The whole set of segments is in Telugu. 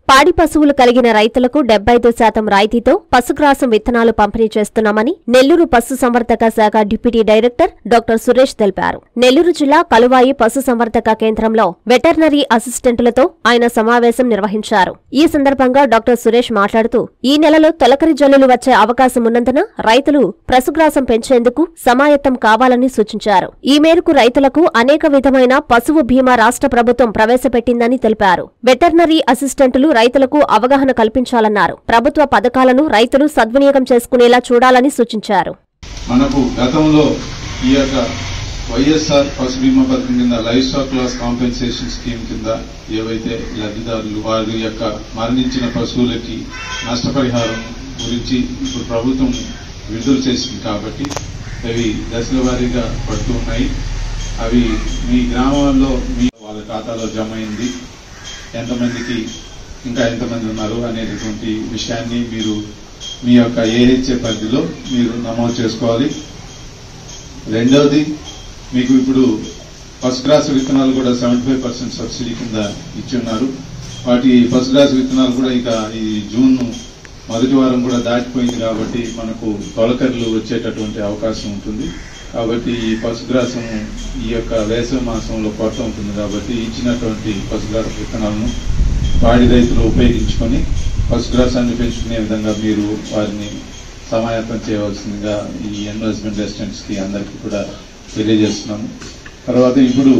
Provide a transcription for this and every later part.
పాడి పశువులు కలిగిన రైతులకు డెబ్బై ఐదు శాతం రాయితీతో పశుగ్రాసం విత్తనాలు పంపిణీ చేస్తున్నామని నెల్లూరు పశు సంవర్ధక శాఖ డిప్యూటీ డైరెక్టర్ డాక్టర్ సురేష్ తెలిపారు నెల్లూరు జిల్లా కలువాయి పశు సంవర్ధక కేంద్రంలో వెటర్నరీ అసిస్టెంట్లతో ఆయన సమావేశం నిర్వహించారు ఈ సందర్భంగా డాక్టర్ సురేష్ మాట్లాడుతూ ఈ నెలలో తొలకరి జల్లులు వచ్చే అవకాశం ఉన్నందున రైతులు పశుగ్రాసం పెంచేందుకు సమాయత్తం కావాలని సూచించారు ఈ మేరకు రైతులకు అనేక విధమైన పశువు బీమా రాష్ట్ర ప్రభుత్వం ప్రవేశపెట్టిందని తెలిపారు వెటర్నరీ అసిస్టెంట్లు రైతులకు అవగాహన కల్పించాలన్నారు ప్రభుత్వ పథకాలను రైతులు సద్వినియోగం చేసుకునేలా చూడాలని సూచించారు మనకు గతంలో ఈ యొక్క వైఎస్ఆర్ పశు బీమా పథకం కింద life stock loss compensation scheme కింద ఏవైతే లబ్ధిదారులు వారి యొక్క మరణించిన పశువులకి నష్టపరిహారం గురించి ఇప్పుడు ప్రభుత్వం విడుదల చేసింది కాబట్టి అవి దశల వారీగా పడుతూ ఉన్నాయి అవి మీ గ్రామాల్లో మీ వాళ్ళ ఖాతాలో జమ అయింది ఎంతమందికి ఇంకా ఎంతమంది ఉన్నారు అనేటటువంటి విషయాన్ని మీరు మీ యొక్క ఏహెచ్ఏ పరిధిలో మీరు నమోదు చేసుకోవాలి రెండవది మీకు ఇప్పుడు పశుగ్రాస విత్తనాలు కూడా సెవెంటీ ఫైవ్ పర్సెంట్ సబ్సిడీ కింద ఇచ్చి ఉన్నారు వాటి పశుగ్రాస విత్తనాలు కూడా ఇక ఈ జూన్ మొదటి వారం కూడా దాటిపోయింది కాబట్టి మనకు తొలకర్లు వచ్చేటటువంటి అవకాశం ఉంటుంది కాబట్టి ఈ పశుగ్రాసం ఈ యొక్క వేసవి మాసంలో కొరత ఉంటుంది కాబట్టి ఇచ్చినటువంటి పశుగ్రాస విత్తనాలను పాడి రైతులు ఉపయోగించుకొని పశుగ్రాసాన్ని పెంచుకునే విధంగా మీరు వారిని సమాయత్తం చేయవలసిందిగా ఈ ఇన్వెస్ట్మెంట్ రెసిడెంట్స్ కి అందరికీ కూడా తెలియజేస్తున్నాము తర్వాత ఇప్పుడు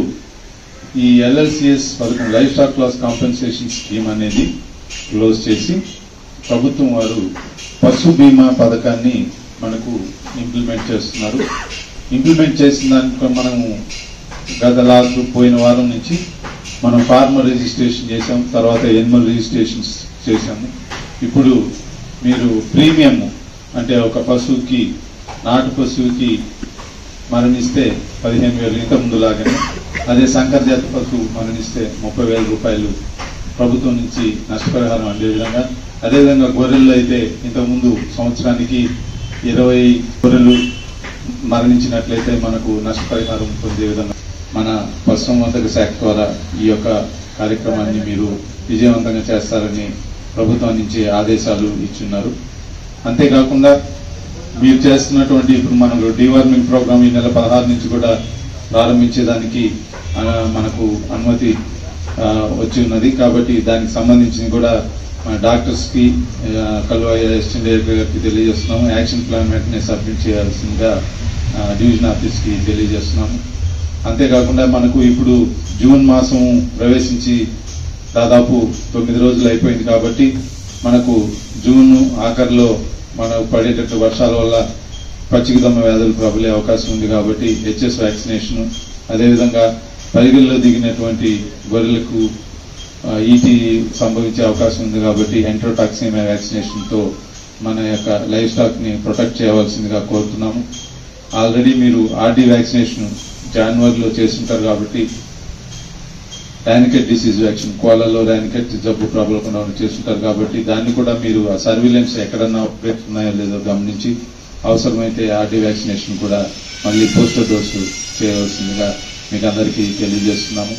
ఈ ఎల్ఎల్సిఎస్ పథకం life stock loss compensation scheme అనేది క్లోజ్ చేసి ప్రభుత్వం వారు పశు బీమా పథకాన్ని మనకు ఇంప్లిమెంట్ చేస్తున్నారు ఇంప్లిమెంట్ చేసిన దానికి మనము గత లాస్ట్ పోయిన వారం నుంచి మనం ఫార్మర్ రిజిస్ట్రేషన్ చేసాం తర్వాత ఎనిమల్ రిజిస్ట్రేషన్స్ చేశాము ఇప్పుడు మీరు ప్రీమియం అంటే ఒక పశువుకి నాటు పశువుకి మరణిస్తే పదిహేను వేలు ఇంత ముందులాగానే అదే సంకర జాతి పశువు మరణిస్తే ముప్పై వేల రూపాయలు ప్రభుత్వం నుంచి నష్టపరిహారం అందే విధంగా అదేవిధంగా గొర్రెలు అయితే ఇంతకుముందు సంవత్సరానికి ఇరవై గొర్రెలు మరణించినట్లయితే మనకు నష్టపరిహారం పొందే విధంగా మన పశుసంవర్ధక శాఖ ద్వారా ఈ యొక్క కార్యక్రమాన్ని మీరు విజయవంతంగా చేస్తారని ప్రభుత్వం నుంచి ఆదేశాలు ఇచ్చున్నారు అంతేకాకుండా మీరు చేస్తున్నటువంటి ఇప్పుడు మనకు డివార్మింగ్ ప్రోగ్రామ్ ఈ నెల పదహారు నుంచి కూడా ప్రారంభించేదానికి ఆ, మనకు అనుమతి ఆ, వచ్చి ఉన్నది కాబట్టి దానికి సంబంధించి కూడా మన డాక్టర్స్ కి ఆ, కల్వాయి అసిస్టెంట్ డైరెక్టర్ గారికి తెలియజేస్తున్నాము యాక్షన్ ప్లాన్ వెంటనే సబ్మిట్ చేయాల్సిందిగా ఆ, డివిజన్ ఆఫీస్ కి తెలియజేస్తున్నాము అంతేకాకుండా మనకు ఇప్పుడు జూన్ మాసం ప్రవేశించి దాదాపు తొమ్మిది రోజులు అయిపోయింది కాబట్టి మనకు జూన్ ఆఖరిలో మనకు పడేటట్టు వర్షాల వల్ల పచ్చికదమ్మ వ్యాధులు ప్రబలే అవకాశం ఉంది కాబట్టి హెచ్ఎస్ వ్యాక్సినేషన్ అదేవిధంగా పరిగెల్లో దిగినటువంటి గొర్రెలకు ఈటీ సంభవించే అవకాశం ఉంది కాబట్టి ఎంట్రోటాక్సిమా వ్యాక్సినేషన్ తో మన యొక్క లైఫ్ స్టాక్ ని ప్రొటెక్ట్ చేయవలసిందిగా కోరుతున్నాము ఆల్రెడీ మీరు ఆర్డీ వ్యాక్సినేషన్ జనవరిలో చేస్తుంటారు కాబట్టి ర్యానికెట్ డిసీజ్ వ్యాక్సిన్ కోళ్ళలో ర్యానికెట్ జబ్బు ప్రబలకుండా చేస్తుంటారు కాబట్టి దాన్ని కూడా మీరు ఆ సర్వీలెన్స్ ఎక్కడన్నా అవుట్బ్రేక్స్ ఉన్నాయో లేదో గమనించి అవసరమైతే ఆర్డీ వ్యాక్సినేషన్ కూడా మళ్ళీ బూస్టర్ డోసు చేయవలసిందిగా మీకు అందరికీ తెలియజేస్తున్నాము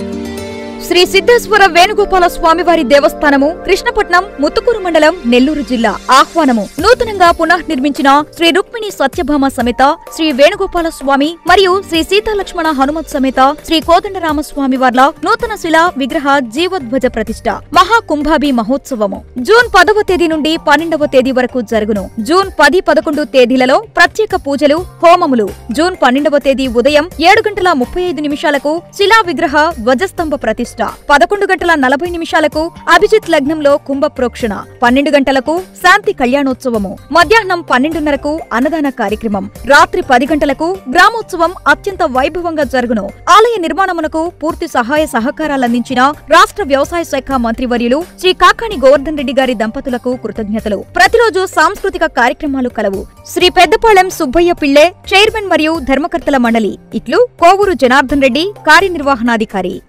శ్రీ సిద్ధేశ్వర వేణుగోపాల స్వామివారి దేవస్థానము కృష్ణపట్నం ముత్తుకూరు మండలం నెల్లూరు జిల్లా ఆహ్వానము నూతనంగా పునఃనిర్మించిన శ్రీ రుక్మిణి సత్యభామ సమేత శ్రీ వేణుగోపాల స్వామి మరియు శ్రీ సీతాలక్ష్మణ హనుమత్ సమేత శ్రీ కోదండరామస్వామి వార్ల నూతన శిలా విగ్రహ జీవోద్వజ ప్రతిష్ట మహాకుంభాభి మహోత్సవము జూన్ పదవ తేదీ నుండి పన్నెండవ తేదీ వరకు జరుగును జూన్ పది పదకొండు తేదీలలో ప్రత్యేక పూజలు హోమములు జూన్ పన్నెండవ తేదీ ఉదయం ఏడు గంటల ముప్పై ఐదు నిమిషాలకు శిలా విగ్రహ ధ్వజస్తంభ ప్రతిష్ట పదకొండు గంటల నలభై నిమిషాలకు అభిజిత్ లగ్నంలో కుంభ ప్రోక్షణ పన్నెండు గంటలకు శాంతి కళ్యాణోత్సవము మధ్యాహ్నం పన్నెండున్నరకు అన్నదాన కార్యక్రమం రాత్రి పది గంటలకు గ్రామోత్సవం అత్యంత వైభవంగా జరుగును ఆలయ నిర్మాణమునకు పూర్తి సహాయ సహకారాలందించిన రాష్ట్ర వ్యవసాయ శాఖ మంత్రివర్యులు శ్రీ కాకాణి గోవర్ధన్ రెడ్డి గారి దంపతులకు కృతజ్ఞతలు ప్రతిరోజు సాంస్కృతిక కార్యక్రమాలు కలవు శ్రీ పెద్దపాళెం సుబ్బయ్య పిళ్ళే చైర్మన్ మరియు ధర్మకర్తల మండలి ఇట్లు కోవూరు జనార్దన్ రెడ్డి కార్యనిర్వహణాధికారి